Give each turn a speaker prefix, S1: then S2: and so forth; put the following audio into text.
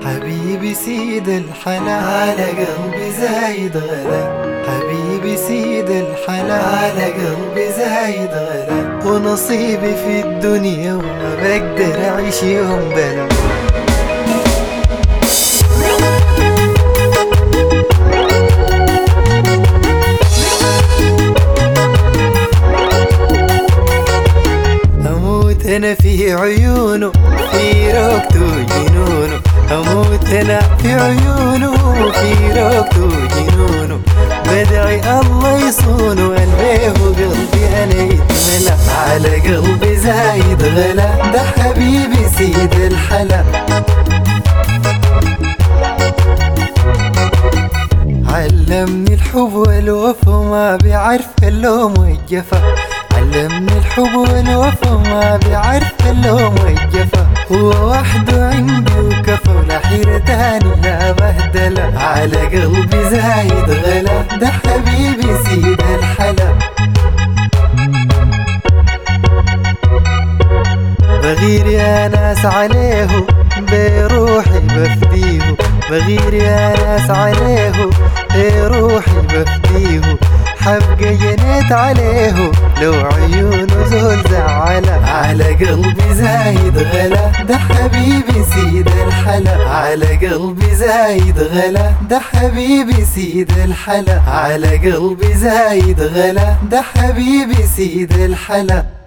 S1: حبيبي سيد الحلا على قلبي زايد غلا حبيبي سيد الحلا على قلبي زايد غلا ونصيبي في الدنيا وما بقدر اعيش يوم بلا اموت انا في عيونه في روقته جنونه اموت انا في عيونه في روقته جنونه بدعي الله يصونه قلبي وقلبي انا يتملى على قلبي زايد غلا ده حبيبي سيد الحلا علمني الحب والوفا ما بيعرف اللوم والجفا علمني الحب والوفا ما بيعرف اللوم والجفا هو وحده عندي وكفى ولا حيرة تاني لا بهدلة على قلبي زايد غلا ده حبيبي سيد الحلا بغير يا ناس عليه بروحي بفديه بغير يا ناس عليه بروحي بفديه حبقى جنيت عليه لو عيونه زول زعله على قلبي زايد غلا ده حبيبي سيد الحلا على قلبي زايد غلا ده حبيبي سيد الحلا على قلبي زايد غلا ده حبيبي سيد الحلا